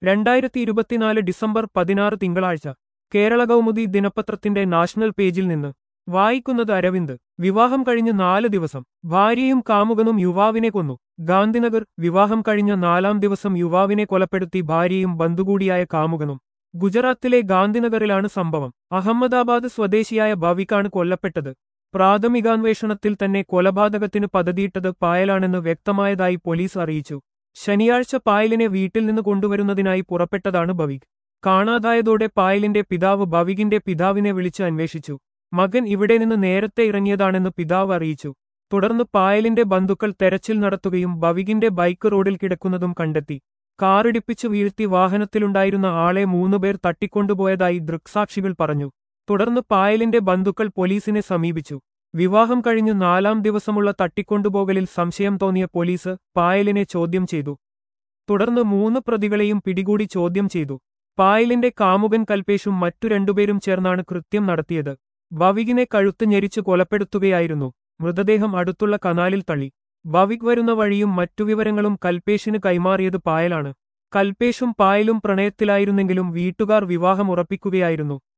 രണ്ടായിരത്തി ഇരുപത്തിനാല് ഡിസംബർ പതിനാറ് തിങ്കളാഴ്ച കേരള കൗമുദി ദിനപത്രത്തിന്റെ നാഷണൽ പേജിൽ നിന്ന് വായിക്കുന്നത് അരവിന്ദ് വിവാഹം കഴിഞ്ഞ് നാല് ദിവസം ഭാര്യയും കാമുകനും യുവാവിനെ കൊന്നു ഗാന്ധിനഗർ വിവാഹം കഴിഞ്ഞ നാലാം ദിവസം യുവാവിനെ കൊലപ്പെടുത്തി ഭാര്യയും ബന്ധുകൂടിയായ കാമുകനും ഗുജറാത്തിലെ ഗാന്ധിനഗറിലാണ് സംഭവം അഹമ്മദാബാദ് സ്വദേശിയായ ഭവിക്കാണ് കൊല്ലപ്പെട്ടത് പ്രാഥമികാന്വേഷണത്തിൽ തന്നെ കൊലപാതകത്തിന് പദ്ധതിയിട്ടത് പായലാണെന്ന് വ്യക്തമായതായി പോലീസ് അറിയിച്ചു ശനിയാഴ്ച പായലിനെ വീട്ടിൽ നിന്ന് കൊണ്ടുവരുന്നതിനായി പുറപ്പെട്ടതാണ് ഭവിക് കാണാതായതോടെ പായലിന്റെ പിതാവ് ഭവികിന്റെ പിതാവിനെ വിളിച്ച് അന്വേഷിച്ചു മകൻ ഇവിടെ നിന്ന് നേരത്തെ ഇറങ്ങിയതാണെന്ന് പിതാവ് അറിയിച്ചു തുടർന്ന് പായലിന്റെ ബന്ധുക്കൾ തെരച്ചിൽ നടത്തുകയും ഭവികിന്റെ ബൈക്ക് റോഡിൽ കിടക്കുന്നതും കണ്ടെത്തി കാറിടിപ്പിച്ചു വീഴ്ത്തി വാഹനത്തിലുണ്ടായിരുന്ന ആളെ മൂന്നുപേർ തട്ടിക്കൊണ്ടുപോയതായി ദൃക്സാക്ഷികൾ പറഞ്ഞു തുടർന്ന് പായലിന്റെ ബന്ധുക്കൾ പോലീസിനെ സമീപിച്ചു വിവാഹം കഴിഞ്ഞ് നാലാം ദിവസമുള്ള തട്ടിക്കൊണ്ടുപോകലിൽ സംശയം തോന്നിയ പോലീസ് പായലിനെ ചോദ്യം ചെയ്തു തുടർന്ന് മൂന്ന് പ്രതികളെയും പിടികൂടി ചോദ്യം ചെയ്തു പായലിന്റെ കാമുകൻ കൽപേഷും മറ്റു രണ്ടുപേരും ചേർന്നാണ് കൃത്യം നടത്തിയത് ഭവികിനെ കഴുത്ത് ഞെരിച്ചു കൊലപ്പെടുത്തുകയായിരുന്നു മൃതദേഹം അടുത്തുള്ള കനാലിൽ തള്ളി ഭവിക് വരുന്ന വഴിയും മറ്റു വിവരങ്ങളും കൽപേഷിന് കൈമാറിയത് പായലാണ് കൽപേഷും പായലും പ്രണയത്തിലായിരുന്നെങ്കിലും വീട്ടുകാർ വിവാഹം ഉറപ്പിക്കുകയായിരുന്നു